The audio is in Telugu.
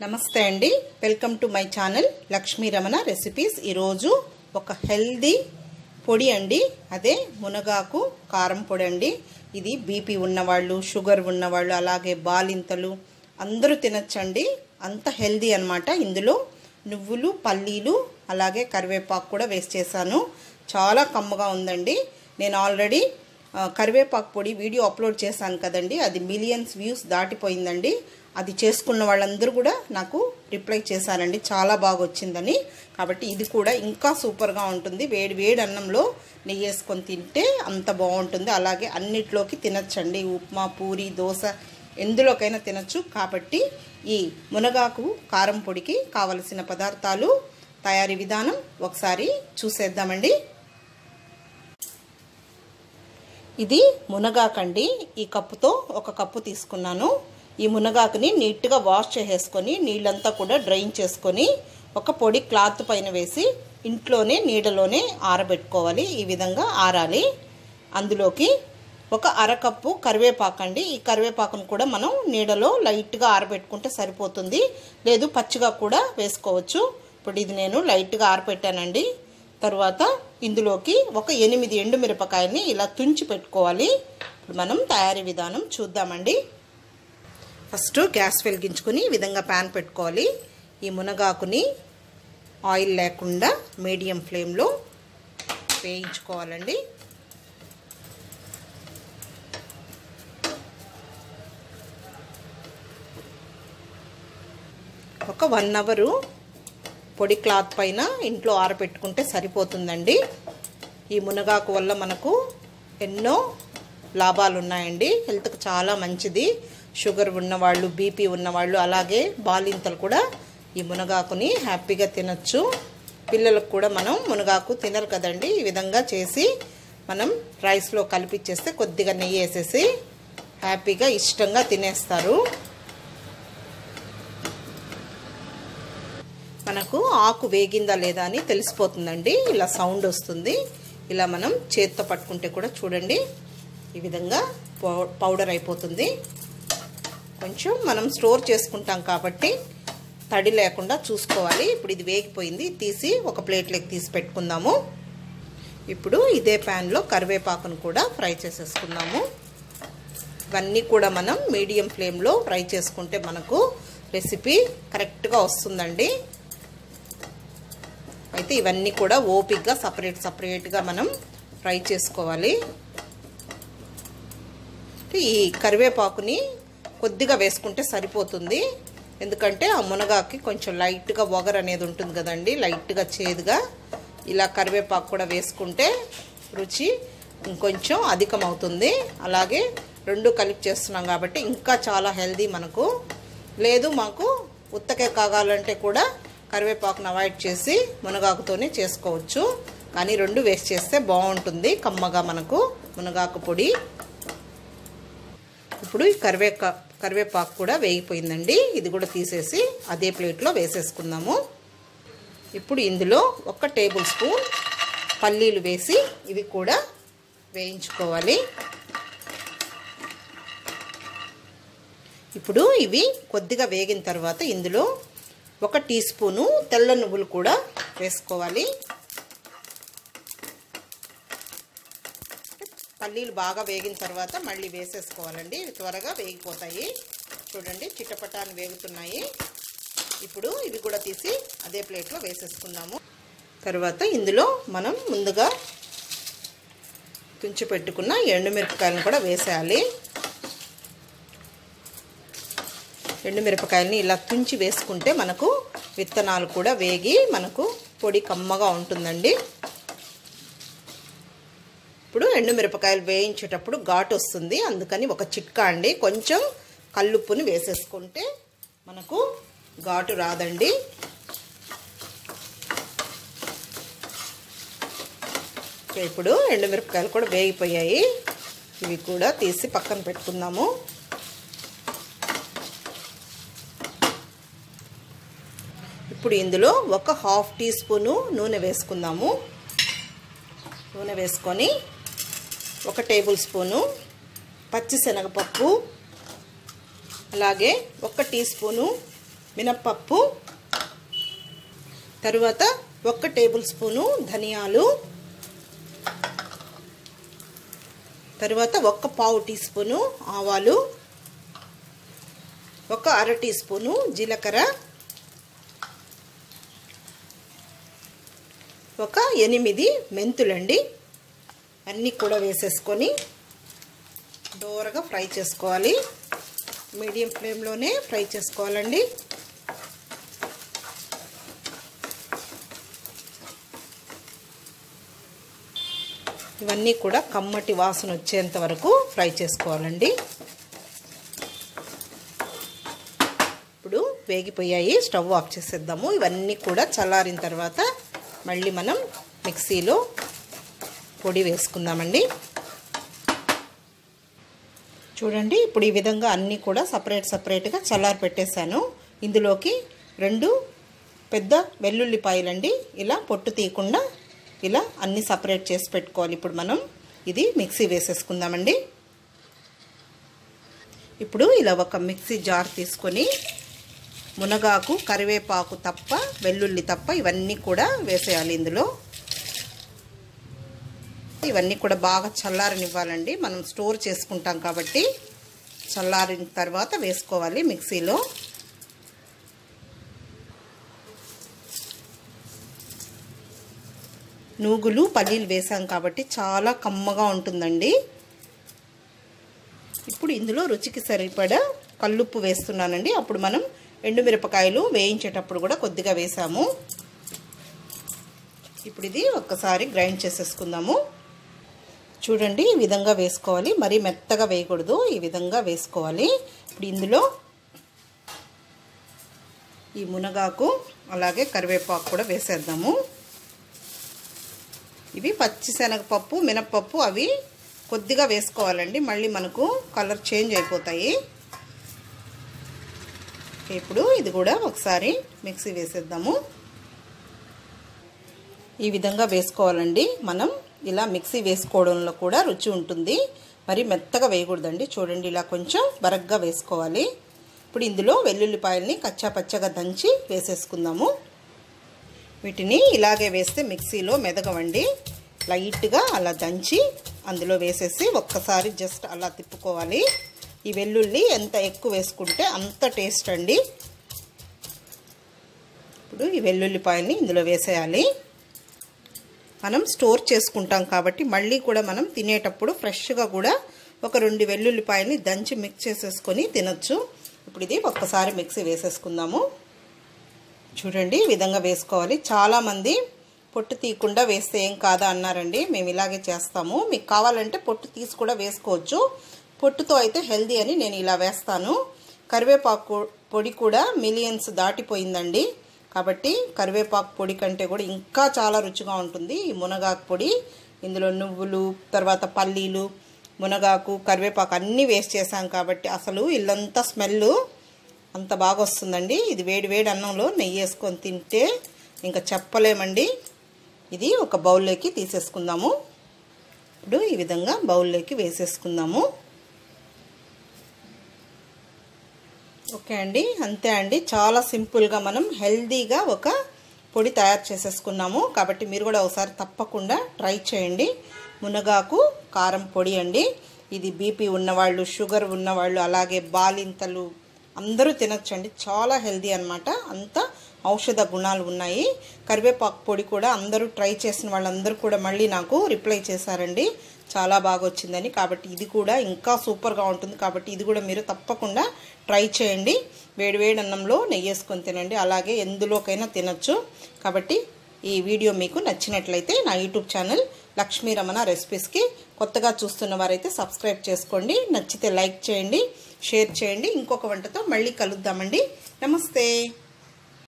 నమస్తే అండి welcome to my channel Lakshmi Ramana recipes ఈరోజు ఒక హెల్దీ పొడి అండి అదే మునగాకు కారం పొడి అండి ఇది బీపీ ఉన్నవాళ్ళు షుగర్ ఉన్నవాళ్ళు అలాగే బాలింతలు అందరూ తినచ్చండి అంత హెల్దీ అనమాట ఇందులో నువ్వులు పల్లీలు అలాగే కరివేపాకు కూడా వేస్ట్ చేశాను చాలా కమ్మగా ఉందండి నేను ఆల్రెడీ ఆ, కరివేపాకు పొడి వీడియో అప్లోడ్ చేశాను కదండి అది మిలియన్స్ వ్యూస్ దాటిపోయిందండి అది చేసుకున్న వాళ్ళందరూ కూడా నాకు రిప్లై చేశారండి చాలా బాగా వచ్చిందని కాబట్టి ఇది కూడా ఇంకా సూపర్గా ఉంటుంది వేడి వేడి అన్నంలో నెయ్యి వేసుకొని తింటే అంత బాగుంటుంది అలాగే అన్నిట్లోకి తినచ్చండి ఉప్మా పూరి దోశ ఎందులోకైనా తినచ్చు కాబట్టి ఈ మునగాకు కారం పొడికి కావలసిన పదార్థాలు తయారీ విధానం ఒకసారి చూసేద్దామండి ఇది మునగాకండి ఈ కప్పుతో ఒక కప్పు తీసుకున్నాను ఈ మునగాకుని నీట్గా వాష్ చేసేసుకొని నీళ్ళంతా కూడా డ్రైన్ చేసుకొని ఒక పొడి క్లాత్ పైన వేసి ఇంట్లోనే నీడలోనే ఆరబెట్టుకోవాలి ఈ విధంగా ఆరాలి అందులోకి ఒక అరకప్పు కరివేపాకు అండి ఈ కరివేపాకును కూడా మనం నీడలో లైట్గా ఆరబెట్టుకుంటే సరిపోతుంది లేదు పచ్చిగా కూడా వేసుకోవచ్చు ఇప్పుడు ఇది నేను లైట్గా ఆరబెట్టానండి తర్వాత ఇందులోకి ఒక ఎనిమిది ఎండుమిరపకాయల్ని ఇలా తుంచి పెట్టుకోవాలి ఇప్పుడు మనం తయారీ విధానం చూద్దామండి ఫస్ట్ గ్యాస్ వెలిగించుకొని ఈ విధంగా ప్యాన్ పెట్టుకోవాలి ఈ మునగాకుని ఆయిల్ లేకుండా మీడియం ఫ్లేమ్లో వేయించుకోవాలండి ఒక వన్ అవరు పొడి క్లాత్ పైన ఇంట్లో ఆరబెట్టుకుంటే సరిపోతుందండి ఈ మునగాకు వల్ల మనకు ఎన్నో లాభాలు ఉన్నాయండి హెల్త్కి చాలా మంచిది షుగర్ ఉన్నవాళ్ళు బీపీ ఉన్నవాళ్ళు అలాగే బాలింతలు కూడా ఈ మునగాకుని హ్యాపీగా తినచ్చు పిల్లలకు కూడా మనం మునగాకు తినరు కదండి ఈ విధంగా చేసి మనం రైస్లో కలిపిచ్చేస్తే కొద్దిగా నెయ్యి వేసేసి హ్యాపీగా ఇష్టంగా తినేస్తారు మనకు ఆకు వేగిందా లేదా అని తెలిసిపోతుందండి ఇలా సౌండ్ వస్తుంది ఇలా మనం చేత్తో పట్టుకుంటే కూడా చూడండి ఈ విధంగా పౌడర్ అయిపోతుంది కొంచెం మనం స్టోర్ చేసుకుంటాం కాబట్టి తడి లేకుండా చూసుకోవాలి ఇప్పుడు ఇది వేగిపోయింది తీసి ఒక ప్లేట్లోకి తీసి పెట్టుకుందాము ఇప్పుడు ఇదే ప్యాన్లో కరివేపాకును కూడా ఫ్రై చేసేసుకుందాము ఇవన్నీ కూడా మనం మీడియం ఫ్లేమ్లో ఫ్రై చేసుకుంటే మనకు రెసిపీ కరెక్ట్గా వస్తుందండి అయితే ఇవన్నీ కూడా ఓపిక్గా సపరేట్ సపరేట్గా మనం ఫ్రై చేసుకోవాలి ఈ కరివేపాకుని కొద్దిగా వేసుకుంటే సరిపోతుంది ఎందుకంటే ఆ మునగాకి కొంచెం లైట్గా ఒగర్ అనేది ఉంటుంది కదండి లైట్గా చేదుగా ఇలా కరివేపాకు కూడా వేసుకుంటే రుచి ఇంకొంచెం అధికమవుతుంది అలాగే రెండు కలిపి చేస్తున్నాం కాబట్టి ఇంకా చాలా హెల్దీ మనకు లేదు మాకు ఉత్తకే కాగాలంటే కూడా కరివేపాకును అవాయిడ్ చేసి మునగాకుతోనే చేసుకోవచ్చు కానీ రెండు వేస్ట్ చేస్తే బాగుంటుంది కమ్మగా మనకు మునగాకు పొడి ఇప్పుడు ఈ కరివేపా కరివేపాకు కూడా వేగిపోయిందండి ఇది కూడా తీసేసి అదే ప్లేట్లో వేసేసుకుందాము ఇప్పుడు ఇందులో ఒక టేబుల్ స్పూన్ పల్లీలు వేసి ఇవి కూడా వేయించుకోవాలి ఇప్పుడు ఇవి కొద్దిగా వేగిన తర్వాత ఇందులో ఒక టీ స్పూను తెల్ల నువ్వులు కూడా వేసుకోవాలి పల్లీలు బాగా వేగిన తర్వాత మళ్ళీ వేసేసుకోవాలండి త్వరగా వేగిపోతాయి చూడండి చిట్టపటాన్ని వేగుతున్నాయి ఇప్పుడు ఇవి కూడా తీసి అదే ప్లేట్లో వేసేసుకుందాము తర్వాత ఇందులో మనం ముందుగా తుంచి పెట్టుకున్న ఎండుమిరపకాయలను కూడా వేసేయాలి ఎండుమిరపకాయలని ఇలా తుంచి వేసుకుంటే మనకు విత్తనాలు కూడా వేగి మనకు పొడి కమ్మగా ఉంటుందండి ఇప్పుడు ఎండుమిరపకాయలు వేయించేటప్పుడు ఘాటు వస్తుంది అందుకని ఒక చిట్కా అండి కొంచెం కల్లుప్పుని వేసేసుకుంటే మనకు ఘాటు రాదండి ఇప్పుడు ఎండుమిరపకాయలు కూడా వేగిపోయాయి ఇవి కూడా తీసి పక్కన పెట్టుకుందాము ఇప్పుడు ఇందులో ఒక హాఫ్ టీ స్పూను నూనె వేసుకుందాము నూనె వేసుకొని ఒక టేబుల్ స్పూను పచ్చిశనగపప్పు అలాగే ఒక టీ స్పూను మినప్పప్పు తరువాత ఒక్క టేబుల్ స్పూను ధనియాలు తరువాత ఒక్క పావు టీ స్పూను ఆవాలు ఒక అర టీ స్పూను జీలకర్ర ఒక ఎనిమిది మెంతులండి అన్నీ కూడా వేసేసుకొని దోరగా ఫ్రై చేసుకోవాలి మీడియం ఫ్లేమ్లోనే ఫ్రై చేసుకోవాలండి ఇవన్నీ కూడా కమ్మటి వాసన వచ్చేంత వరకు ఫ్రై చేసుకోవాలండి ఇప్పుడు వేగిపోయాయి స్టవ్ ఆఫ్ చేసేద్దాము ఇవన్నీ కూడా చల్లారిన తర్వాత మళ్ళీ మనం మిక్సీలో పొడి వేసుకుందామండి చూడండి ఇప్పుడు ఈ విధంగా అన్నీ కూడా సపరేట్ సపరేట్గా చల్లారి పెట్టేశాను ఇందులోకి రెండు పెద్ద వెల్లుల్లిపాయలండి ఇలా పొట్టు తీయకుండా ఇలా అన్నీ సపరేట్ చేసి పెట్టుకోవాలి ఇప్పుడు మనం ఇది మిక్సీ వేసేసుకుందామండి ఇప్పుడు ఇలా ఒక మిక్సీ జార్ తీసుకొని మునగాకు కరివేపాకు తప్ప వెల్లుల్లి తప్ప ఇవన్నీ కూడా వేసేయాలి ఇందులో ఇవన్నీ కూడా బాగా చల్లారనివ్వాలండి మనం స్టోర్ చేసుకుంటాం కాబట్టి చల్లారిన తర్వాత వేసుకోవాలి మిక్సీలో నూగులు పల్లీలు వేసాం కాబట్టి చాలా కమ్మగా ఉంటుందండి ఇప్పుడు ఇందులో రుచికి సరిపడా కల్లుప్పు వేస్తున్నానండి అప్పుడు మనం ఎండుమిరపకాయలు వేయించేటప్పుడు కూడా కొద్దిగా వేసాము ఇప్పుడు ఇది ఒక్కసారి గ్రైండ్ చేసేసుకుందాము చూడండి ఈ విధంగా వేసుకోవాలి మరీ మెత్తగా వేయకూడదు ఈ విధంగా వేసుకోవాలి ఇప్పుడు ఇందులో ఈ మునగాకు అలాగే కరివేపాకు కూడా వేసేద్దాము ఇవి పచ్చిశనగపప్పు మినప్పప్పు అవి కొద్దిగా వేసుకోవాలండి మళ్ళీ మనకు కలర్ చేంజ్ అయిపోతాయి ఇప్పుడు ఇది కూడా ఒకసారి మిక్సీ వేసేద్దాము ఈ విధంగా వేసుకోవాలండి మనం ఇలా మిక్సీ వేసుకోవడంలో కూడా రుచి ఉంటుంది మరి మెత్తగా వేయకూడదండి చూడండి ఇలా కొంచెం బరగ్గా వేసుకోవాలి ఇప్పుడు ఇందులో వెల్లుల్లిపాయల్ని కచ్చా పచ్చగా దంచి వేసేసుకుందాము వీటిని ఇలాగే వేస్తే మిక్సీలో మెదగవండి లైట్గా అలా దంచి అందులో వేసేసి ఒక్కసారి జస్ట్ అలా తిప్పుకోవాలి ఈ వెల్లుల్లి ఎంత ఎక్కువ వేసుకుంటే అంత టేస్ట్ అండి ఇప్పుడు ఈ వెల్లుల్లిపాయల్ని ఇందులో వేసేయాలి మనం స్టోర్ చేసుకుంటాం కాబట్టి మళ్ళీ కూడా మనం తినేటప్పుడు ఫ్రెష్గా కూడా ఒక రెండు వెల్లుల్లిపాయల్ని దంచి మిక్స్ చేసేసుకొని తినొచ్చు ఇప్పుడు ఇది ఒక్కసారి మిక్సీ వేసేసుకుందాము చూడండి ఈ విధంగా వేసుకోవాలి చాలామంది పొట్టు తీయకుండా వేస్తే ఏం కాదా అన్నారండి మేము ఇలాగే చేస్తాము మీకు కావాలంటే పొట్టు తీసి కూడా వేసుకోవచ్చు పొట్టుతో అయితే హెల్దీ అని నేను ఇలా వేస్తాను కరివేపాకు పొడి కూడా మిలియన్స్ దాటిపోయిందండి కాబట్టి కరివేపాకు పొడి కంటే కూడా ఇంకా చాలా రుచిగా ఉంటుంది ఈ మునగాకు పొడి ఇందులో నువ్వులు తర్వాత పల్లీలు మునగాకు కరివేపాకు అన్నీ వేస్ట్ చేసాం కాబట్టి అసలు ఇల్లంతా స్మెల్ అంత బాగా వస్తుందండి ఇది వేడి వేడి అన్నంలో నెయ్యి వేసుకొని తింటే ఇంకా చెప్పలేమండి ఇది ఒక బౌల్లోకి తీసేసుకుందాము ఇప్పుడు ఈ విధంగా బౌల్లోకి వేసేసుకుందాము ఓకే అండి అంతే అండి చాలా సింపుల్గా మనం హెల్దీగా ఒక పొడి తయారు చేసేసుకున్నాము కాబట్టి మీరు కూడా ఒకసారి తప్పకుండా ట్రై చేయండి మునగాకు కారం పొడి అండి ఇది బీపీ ఉన్నవాళ్ళు షుగర్ ఉన్నవాళ్ళు అలాగే బాలింతలు అందరూ తినచ్చండి చాలా హెల్దీ అనమాట అంత ఔషధ గుణాలు ఉన్నాయి కరివేపాకు పొడి కూడా అందరూ ట్రై చేసిన వాళ్ళందరూ కూడా మళ్ళీ నాకు రిప్లై చేశారండి చాలా బాగా వచ్చిందని కాబట్టి ఇది కూడా ఇంకా సూపర్గా ఉంటుంది కాబట్టి ఇది కూడా మీరు తప్పకుండా ట్రై చేయండి వేడివేడి అన్నంలో నెయ్యి వేసుకొని తినండి అలాగే ఎందులోకైనా తినచ్చు కాబట్టి ఈ వీడియో మీకు నచ్చినట్లయితే నా యూట్యూబ్ ఛానల్ లక్ష్మీ రమణ రెసిపీస్కి కొత్తగా చూస్తున్న వారైతే సబ్స్క్రైబ్ చేసుకోండి నచ్చితే లైక్ చేయండి షేర్ చేయండి ఇంకొక వంటతో మళ్ళీ కలుద్దామండి నమస్తే